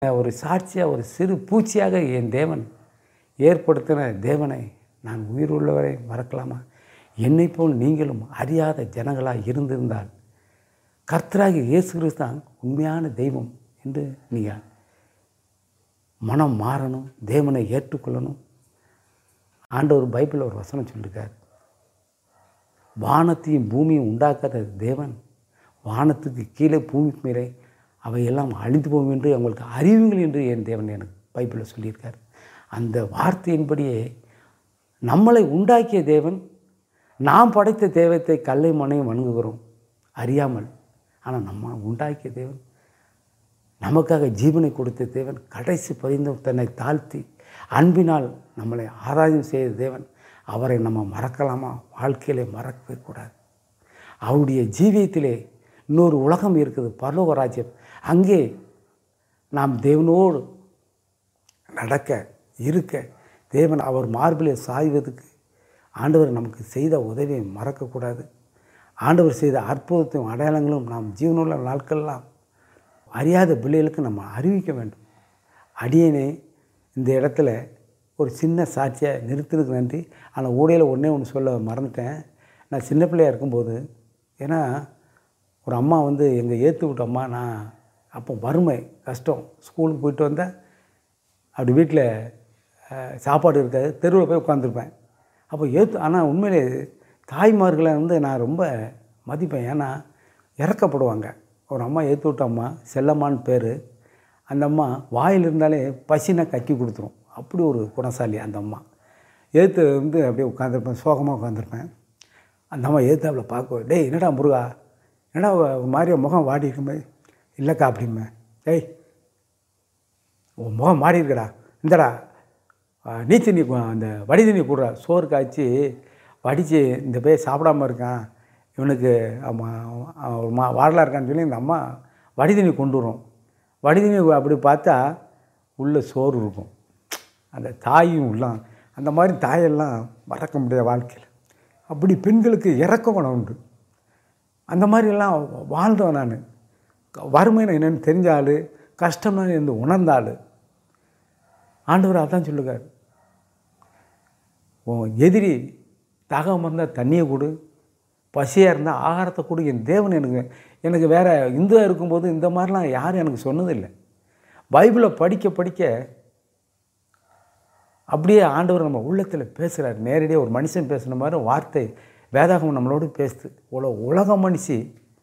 ஒரு சாட்சியாக ஒரு சிறு பூச்சியாக என் தேவன் ஏற்படுத்தின தேவனை நான் உயிருள்ளவரை மறக்கலாமா என்னை போல் நீங்களும் அறியாத ஜனங்களாக இருந்திருந்தால் கர்த்தராகிய இயேசு கிறிஸ்து தான் உண்மையான தெய்வம் என்று நீங்கள் மனம் மாறணும் தேவனை ஏற்றுக்கொள்ளணும் ஆண்டவர் பைபிளில் ஒரு வசனம் சொல்லியிருக்கார் வானத்தையும் பூமியும் உண்டாக்காத தேவன் வானத்துக்கு கீழே பூமிக்கு மேலே அவையெல்லாம் அழிந்து போகும் என்று அவங்களுக்கு அறிவுங்கள் என்று என் தேவன் எனக்கு பைபிளில் சொல்லியிருக்கார் அந்த வார்த்தையின்படியே நம்மளை உண்டாக்கிய தேவன் நாம் படைத்த தெய்வத்தை கல்லை மனையும் வணங்குகிறோம் அறியாமல் ஆனால் நம்ம உண்டாக்கிய தேவன் நமக்காக ஜீவனை கொடுத்த தேவன் கடைசி பரிந்தும் தன்னை தாழ்த்தி அன்பினால் நம்மளை ஆராய்ச்சி செய்த தேவன் அவரை நம்ம மறக்கலாமா வாழ்க்கையிலே மறக்கவே கூடாது அவருடைய ஜீவியத்திலே இன்னொரு உலகம் இருக்குது பரலோக ராஜ்யம் அங்கே நாம் தேவனோடு நடக்க இருக்க தேவன் அவர் மார்பிலே சாய்வதற்கு ஆண்டவர் நமக்கு செய்த உதவியை மறக்கக்கூடாது ஆண்டவர் செய்த அற்புதத்தையும் அடையாளங்களும் நாம் ஜீவனுள்ள நாட்களெல்லாம் அறியாத பிள்ளைகளுக்கு நம்ம அறிவிக்க வேண்டும் அடியனே இந்த இடத்துல ஒரு சின்ன சாட்சியாக நிறுத்தினதுக்கு நன்றி ஆனால் ஊடையில் ஒன்றே ஒன்று சொல்ல மறந்துட்டேன் நான் சின்ன பிள்ளையாக இருக்கும்போது ஏன்னா ஒரு அம்மா வந்து எங்கள் ஏற்று விட்ட அம்மா நான் அப்போ வறுமை கஷ்டம் ஸ்கூலுக்கு போயிட்டு வந்தேன் அப்படி வீட்டில் அஹ், சாப்பாடு இருக்காது தெருவில் போய் உட்காந்துருப்பேன் அப்போ ஏற்று ஆனால் உண்மையிலே தாய்மார்களை வந்து நான் ரொம்ப மதிப்பேன் ஏன்னா இறக்கப்படுவாங்க ஒரு அம்மா ஏற்று விட்ட அம்மா செல்லம்மான்னு பேர் அந்த அம்மா வாயில் இருந்தாலே பசினா கக்கி கொடுத்துரும் அப்படி ஒரு குணசாலி அந்த அம்மா ஏற்று வந்து அப்படியே உட்காந்துருப்பேன் சோகமாக உட்காந்துருப்பேன் அந்த அம்மா ஏற்றாப்புல பார்க்க டேய் என்னடா முருகா என்னடா ஒரு மாதிரி முகம் வாடி இருக்குமே இல்லைக்கா அப்படிமே டேய் உன் முகம் மாறி இருக்கடா இந்தடா ஆ, நீ தண்ணி கு- அந்த வடி தண்ணி கூடுறா சோறு காய்ச்சி வடித்து இந்த பேர் சாப்பிடாம இருக்கான் இவனுக்கு ஆமாம் மா வாடலாக இருக்கான்னு சொல்லி இந்த அம்மா வடி தண்ணி கொண்டு வரும் வடி தண்ணி அப்படி பார்த்தா உள்ளே சோறு இருக்கும் அந்த தாயும் உள்ளாம் அந்த மாதிரி தாயெல்லாம் மறக்க முடியாத வாழ்க்கையில் அப்படி பெண்களுக்கு இறக்க குணம் உண்டு அந்த மாதிரிலாம் வாழ்ந்தவன் நான் வறுமைன்னு என்னென்னு தெரிஞ்ச ஆள் கஷ்டம்னா இருந்து உணர்ந்த ஆள் ஆண்டவர் அதான் சொல்லுகார் உன் எதிரி தாகம் இருந்தால் தண்ணியை கொடு பசியாக இருந்தால் ஆகாரத்தை கொடு என் தேவன் எனக்கு எனக்கு வேறு இந்துவாக இருக்கும்போது இந்த மாதிரிலாம் யாரும் எனக்கு சொன்னதில்லை பைபிளை படிக்க படிக்க அப்படியே ஆண்டவர் நம்ம உள்ளத்தில் பேசுகிறார் நேரடியாக ஒரு மனுஷன் பேசுன மாதிரி வார்த்தை வேதாகம் நம்மளோடு பேசுது உல உலக மனுஷி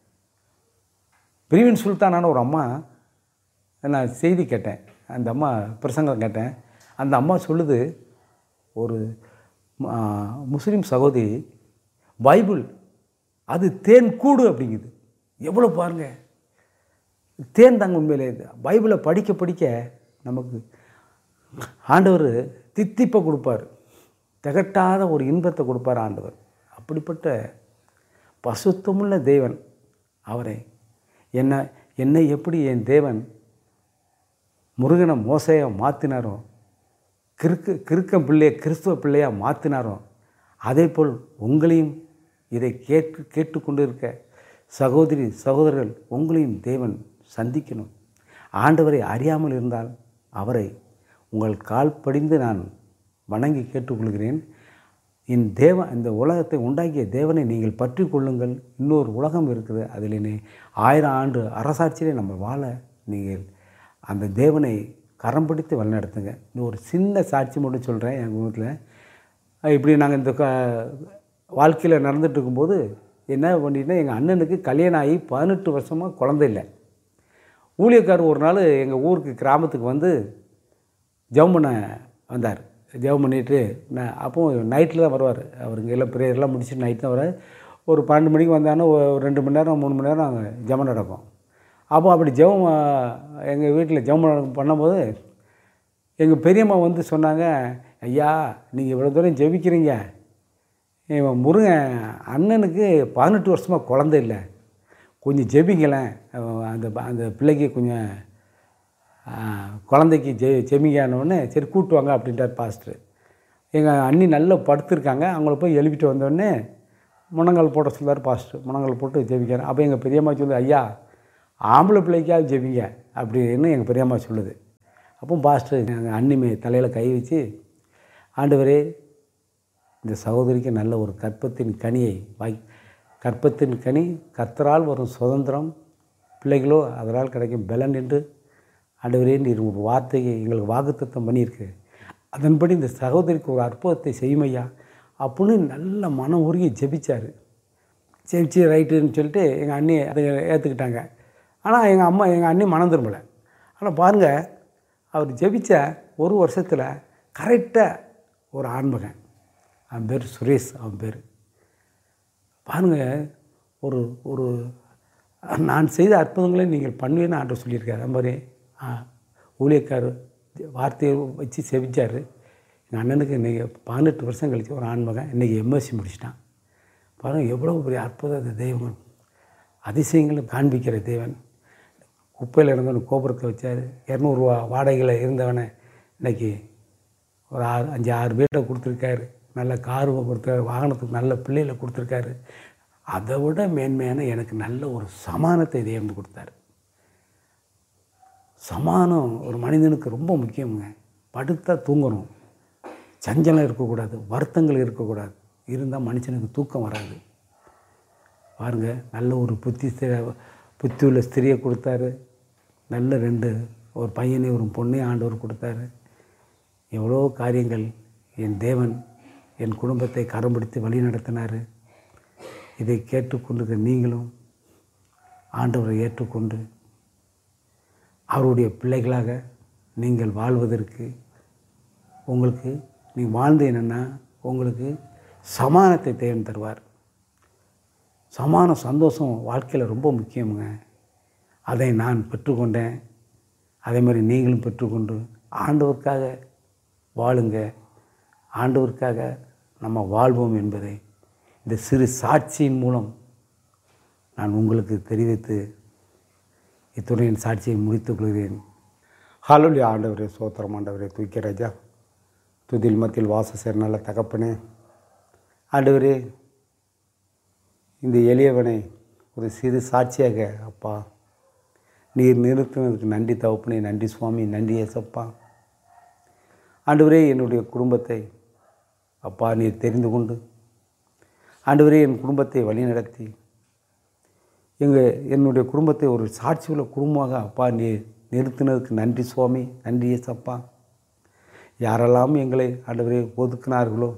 பிரிவின் சுல்தானான ஒரு அம்மா நான் செய்தி கேட்டேன் அந்த அம்மா பிரசங்கம் கேட்டேன் அந்த அம்மா சொல்லுது ஒரு ஆ, முஸ்லீம் சகோதரி பைபிள் அது தேன் கூடு அப்படிங்குது எவ்வளோ பாருங்க தேன் தாங்க உண்மையிலே இது பைபிளை படிக்க படிக்க நமக்கு ஆண்டவர் தித்திப்பை கொடுப்பார் திகட்டாத ஒரு இன்பத்தை கொடுப்பார் ஆண்டவர் அப்படிப்பட்ட பசுத்தமுள்ள தேவன் அவரை என்ன என்னை எப்படி என் தேவன் முருகனை மோசையை மாற்றினாரோ கிறுக்கு கிறுக்கம் பிள்ளையை கிறிஸ்துவ பிள்ளையாக மாற்றினாரோ அதே போல் உங்களையும் இதை கேட்டு கேட்டுக்கொண்டு இருக்க சகோதரி சகோதரர்கள் உங்களையும் தேவன் சந்திக்கணும் ஆண்டவரை அறியாமல் இருந்தால் அவரை உங்கள் கால் படிந்து நான் வணங்கி கேட்டுக்கொள்கிறேன் என் தேவன் இந்த உலகத்தை உண்டாக்கிய தேவனை நீங்கள் பற்றி கொள்ளுங்கள் இன்னொரு உலகம் இருக்குது அதில் நீ ஆயிரம் ஆண்டு அரசாட்சியிலே நம்ம வாழ நீங்கள் அந்த தேவனை கரம் பிடித்து வழிநடத்துங்க இன்னும் ஒரு சின்ன சாட்சி மட்டும் சொல்கிறேன் எங்கள் வீட்டில் இப்படி நாங்கள் இந்த க வாழ்க்கையில் நடந்துட்டு இருக்கும்போது என்ன பண்ணிட்டேன்னா எங்கள் அண்ணனுக்கு கல்யாணம் ஆகி பதினெட்டு வருஷமாக குழந்தை இல்லை ஊழியக்காரர் ஒரு நாள் எங்கள் ஊருக்கு கிராமத்துக்கு வந்து ஜெபம் பண்ண வந்தார் ஜெபம் பண்ணிட்டு நான் அப்போ நைட்டில் தான் வருவார் அவருங்க எல்லாம் ப்ரேயர்லாம் முடிச்சுட்டு நைட் தான் வரார் ஒரு பன்னெண்டு மணிக்கு வந்தாங்கன்னா ஒரு ரெண்டு மணி நேரம் மூணு மணி நேரம் அங்கே ஜெபம் நடக்கும் அப்போ அப்படி ஜெபம் எங்கள் வீட்டில் ஜெபம் பண்ண- பண்ணும்போது எங்கள் பெரியம்மா வந்து சொன்னாங்க ஐயா நீங்கள் இவ்வளோ தூரம் ஜெபிக்கிறீங்க இவன் முருகன் அண்ணனுக்கு பதினெட்டு வருஷமாக குழந்தை இல்லை கொஞ்சம் ஜெபிங்களேன் அவன் அந்த ப- அந்த பிள்ளைக்கு கொஞ்சம் ஆ, குழந்தைக்கு ஜெ ஜெமிக்கானோடனே சரி கூட்டு வாங்க அப்படின்ட்டார் பாஸ்டர் எங்கள் அண்ணி நல்லா படுத்திருக்காங்க அவங்கள போய் எழுப்பிட்டு வந்தோடனே முனங்கால் போட சொல்லார் பாஸ்டர் முனங்கால் போட்டு ஜெபிக்கிறேன் அப்போ எங்கள் பெரியம்மா சொல்லுது ஐயா ஆம்பளை பிள்ளைக்காவது ஜெபிங்க அப்படின்னு எங்கள் பெரியம்மா சொல்லுது அப்போ பாஸ்டர் எங்கள் அண்ணிமே தலையில் கை வச்சு ஆண்டவரே இந்த சகோதரிக்கு நல்ல ஒரு கற்பத்தின் கனியை வாய் கற்பத்தின் கனி கர்த்தரால் வரும் சுதந்திரம் பிள்ளைகளோ அதனால் கிடைக்கும் பலன் என்று ஆண்டவரே நீர் ஒரு வார்த்தையை எங்களுக்கு வாக்குத்தத்தம் பண்ணியிருக்கு அதன்படி இந்த சகோதரிக்கு ஒரு அற்புதத்தை செய்யுமையா அப்படின்னு நல்ல மனம் உருகி ஜெபிச்சார் ஜெபிச்சு ரைட்டுன்னு சொல்லிட்டு எங்கள் அண்ணி அதை ஏற்றுக்கிட்டாங்க ஆனால் எங்கள் அம்மா எங்கள் அண்ணி மனம் திரும்பலை ஆனால் பாருங்கள் அவர் ஜெபிச்ச ஒரு வருஷத்தில் கரெக்டாக ஒரு ஆண்மகன் அவன் பேர் சுரேஷ் அவன் பேர் பாருங்கள் ஒரு ஒரு நான் செய்த அற்புதங்களை நீங்கள் பண்ணுவேன்னு ஆண்டவர் சொல்லியிருக்காரு அது மாதிரி ஆ, ஊழியக்காரர் வார்த்தையை வச்சு செவிச்சார் எங்கள் அண்ணனுக்கு இன்றைக்கி பதினெட்டு வருஷம் கழிச்சு ஒரு ஆண்மகன் இன்றைக்கி எம்எஸ்சி முடிச்சிட்டான் பாருங்கள் எவ்வளோ பெரிய அற்புத தெய்வம் அதிசயங்களை காண்பிக்கிற தேவன் குப்பையில் இருந்தவன் கோபுரத்தை வச்சார் இரநூறுவா வாடகையில் இருந்தவனை இன்னைக்கு ஒரு ஆறு அஞ்சு ஆறு பேர்கிட்ட கொடுத்துருக்காரு நல்ல காரு கொடுத்தாரு வாகனத்துக்கு நல்ல பிள்ளைகளை கொடுத்துருக்காரு அதை விட மேன்மையான எனக்கு நல்ல ஒரு சமானத்தை தேவன் கொடுத்தாரு சமானம் ஒரு மனிதனுக்கு ரொம்ப முக்கியங்க படுத்தா தூங்கணும் சஞ்சலம் இருக்கக்கூடாது வருத்தங்கள் இருக்கக்கூடாது இருந்தால் மனுஷனுக்கு தூக்கம் வராது பாருங்க நல்ல ஒரு புத்தி ஸ்திர- புத்தி உள்ள ஸ்திரியை கொடுத்தாரு நல்ல ரெண்டு ஒரு பையனை ஒரு பொண்ணையும் ஆண்டவர் கொடுத்தாரு எவ்வளோ காரியங்கள் என் தேவன் என் குடும்பத்தை கரம் பிடித்து வழி நடத்தினார் இதை கேட்டுக்கொண்டிருக்க நீங்களும் ஆண்டவரை ஏற்றுக்கொண்டு அவருடைய பிள்ளைகளாக நீங்கள் வாழ்வதற்கு உங்களுக்கு நீ வாழ்ந்து என்னென்னா உங்களுக்கு சமானத்தை தேவன் தருவார் சமான சந்தோஷம் வாழ்க்கையில் ரொம்ப முக்கியமுங்க அதை நான் பெற்றுக்கொண்டேன் அதே மாதிரி நீங்களும் பெற்றுக்கொண்டு ஆண்டவருக்காக வாழுங்க ஆண்டவருக்காக நம்ம வாழ்வோம் என்பதை இந்த சிறு சாட்சியின் மூலம் நான் உங்களுக்கு தெரிவித்து இத்துடன் என் சாட்சியை முடித்துக் கொள்கிறேன் ஹalleluya ஆண்டவரே சோத்திரம் ஆண்டவரே தூக்கி ராஜா துதில் மத்தியில் வாச சேர் நல்ல தகப்பனே ஆண்டவரே இந்த எளியவனை ஒரு சிறு சாட்சியாக அப்பா நீர் நிறுத்தினதுக்கு நன்றி தகப்பனே நன்றி சுவாமி நன்றி ஏசப்பா ஆண்டவரே என்னுடைய குடும்பத்தை அப்பா நீர் தெரிந்து கொண்டு ஆண்டவரே என் குடும்பத்தை வழிநடத்தி எங்கள் என்னுடைய குடும்பத்தை ஒரு சாட்சி உள்ள குடும்பமாக அப்பா நீ நிறுத்தினதுக்கு நன்றி சுவாமி நன்றி ஏசப்பா யாரெல்லாம் எங்களை ஆண்டவரே ஒதுக்கினார்களோ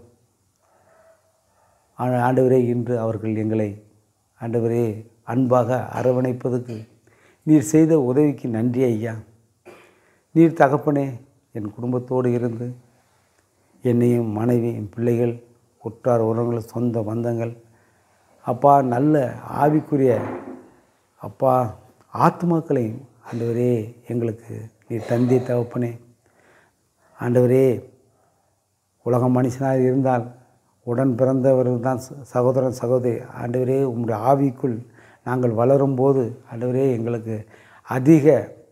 ஆ- ஆண்டவரே இன்று அவர்கள் எங்களை ஆண்டவரே அன்பாக அரவணைப்பதற்கு நீர் செய்த உதவிக்கு நன்றி ஐயா நீர் தகப்பனே என் குடும்பத்தோடு இருந்து என்னையும் மனைவி என் பிள்ளைகள் உற்றார் உறவுகள் சொந்த பந்தங்கள் அப்பா நல்ல ஆவிக்குரிய அப்பா ஆத்மாக்களை ஆண்டவரே எங்களுக்கு நீ தந்தி தகப்பனே ஆண்டவரே உலக மனுஷனாக இருந்தால் உடன் பிறந்தவர்கள் தான் ச- சகோதரன் சகோதரி ஆண்டவரே உம்முடைய ஆவிக்குள் நாங்கள் வளரும்போது ஆண்டவரே எங்களுக்கு அதிக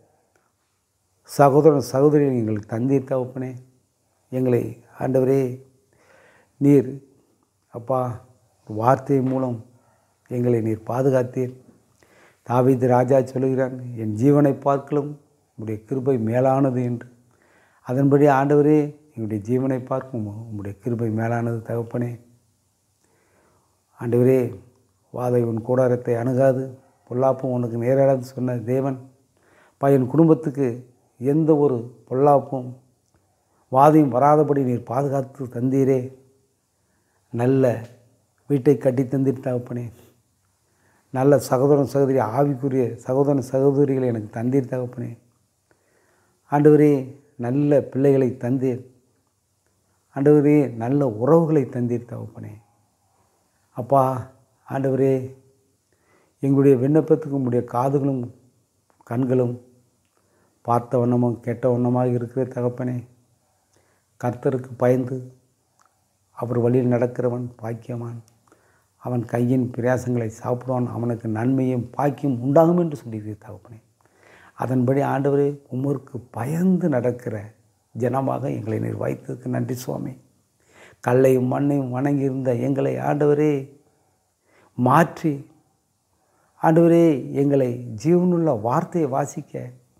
சகோதரன் சகோதரி எங்களுக்கு தந்தீர் தகப்பனே எங்களை ஆண்டவரே நீர் அப்பா வார்த்தை மூலம் எங்களை நீர் பாதுகாத்தீர் தாவீது ராஜா சொல்லுகிறான் என் ஜீவனை பார்க்கலும் உம்முடைய கிருபை மேலானது என்று அதன்படி ஆண்டவரே எங்களுடைய ஜீவனை பார்க்கும் உம்முடைய கிருபை மேலானது தகப்பனே ஆண்டவரே வாதை உன் கூடாரத்தை அணுகாது பொல்லாப்பும் உனக்கு நேராது சொன்ன தேவன் பா என் குடும்பத்துக்கு எந்த ஒரு பொல்லாப்பும் வாதையும் வராதபடி நீர் பாதுகாத்து தந்தீரே நல்ல வீட்டை கட்டி தந்தீர் தகப்பனே நல்ல சகோதரன் சகோதரி ஆவிக்குரிய சகோதரன் சகோதரிகளை எனக்கு தந்தீர் தகப்பனே ஆண்டவரே நல்ல பிள்ளைகளை தந்தீர் ஆண்டவரே நல்ல உறவுகளை தந்தீர் தகப்பனே அப்பா ஆண்டவரே எங்களுடைய விண்ணப்பத்துக்கு உங்களுடைய காதுகளும் கண்களும் பார்த்த வண்ணமும் கேட்ட வண்ணமாக இருக்கிற தகப்பனே கர்த்தருக்கு பயந்து அவர் வழியில் நடக்கிறவன் பாக்கியவான் அவன் கையின் பிரயாசங்களை சாப்பிடுவான் அவனுக்கு நன்மையும் பாக்கியம் உண்டாகும் என்று சொல்லியிருக்கிறது தகப்பனே அதன்படி ஆண்டவரே உமருக்கு பயந்து நடக்கிற ஜனமாக எங்களை நீர் வைத்ததுக்கு நன்றி சுவாமி கல்லையும் மண்ணையும் வணங்கியிருந்த எங்களை ஆண்டவரே மாற்றி ஆண்டவரே எங்களை ஜீவனுள்ள வார்த்தையை வாசிக்க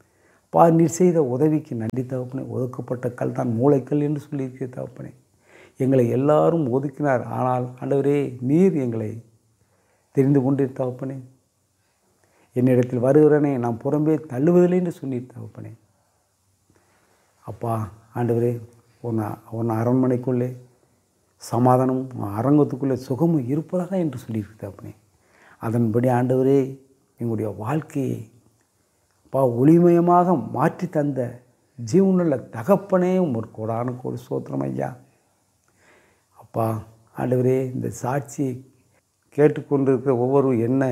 அப்பா நீர் செய்த உதவிக்கு நன்றி தகப்பனே ஒதுக்கப்பட்ட கல் தான் மூளைக்கல் என்று சொல்லியிருக்கிற தகப்பனே எங்களை எல்லாரும் ஒதுக்கினார் ஆனால் ஆண்டவரே நீர் எங்களை தெரிந்து கொண்டீர் தகப்பனே என்னிடத்தில் வருகிறனே நான் புறம்பே தள்ளுவதில்லை என்று சொன்னீர் தகப்பனே அப்பா ஆண்டவரே உன் உன் அரண்மனைக்குள்ளே சமாதானம் உன் அரங்கத்துக்குள்ளே சுகமும் இருப்பதாக என்று சொல்லியிருக்கு தகப்பனே அதன்படி ஆண்டவரே எங்களுடைய வாழ்க்கையை அப்பா ஒளிமயமாக மாற்றி தந்த ஜீவனுள்ள தகப்பனே ஒரு கோடான கோடி சோத்திரம் ஐயா அப்பா ஆண்டவரே இந்த சாட்சியை கேட்டுக்கொண்டிருக்கிற ஒவ்வொரு என்ன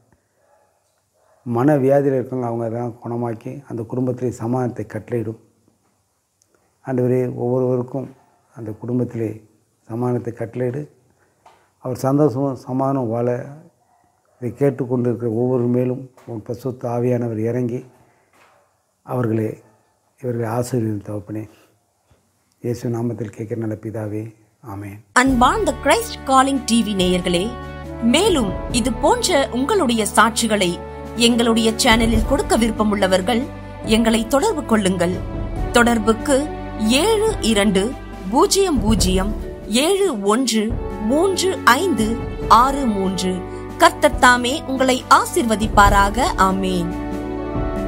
மன வியாதியில் இருக்காங்க அவங்க தான் குணமாக்கி அந்த குடும்பத்திலே சமாதானத்தை கட்டளையிடும் ஆண்டவரே ஒவ்வொருவருக்கும் அந்த குடும்பத்திலே சமாதானத்தை கட்டளையிடு அவர் சந்தோஷமும் சமாதானம் வாழ இதை கேட்டுக்கொண்டிருக்கிற ஒவ்வொரு மேலும் உன் பசுத்த ஆவியானவர் இறங்கி அவர்களே இவர்களை ஆசிரியர் தகப்பனே இயேசு நாமத்தில் கேட்கிற நல்ல பிதாவே ஆமென் அன்பார்ந்த கிரைஸ்ட் காலிங் டிவி நேயர்களே மேலும் இது போன்ற உங்களுடைய சாட்சிகளை எங்களுடைய சேனலில் கொடுக்க விருப்பமுள்ளவர்கள் எங்களை தொடர்பு கொள்ளுங்கள் தொடர்புக்கு ஏழு இரண்டு பூஜ்ஜியம் பூஜ்ஜியம் ஏழு ஒன்று மூன்று ஐந்து ஆறு மூன்று கர்த்தர் தாமே உங்களை ஆசிர்வதிப்பாராக ஆமேன்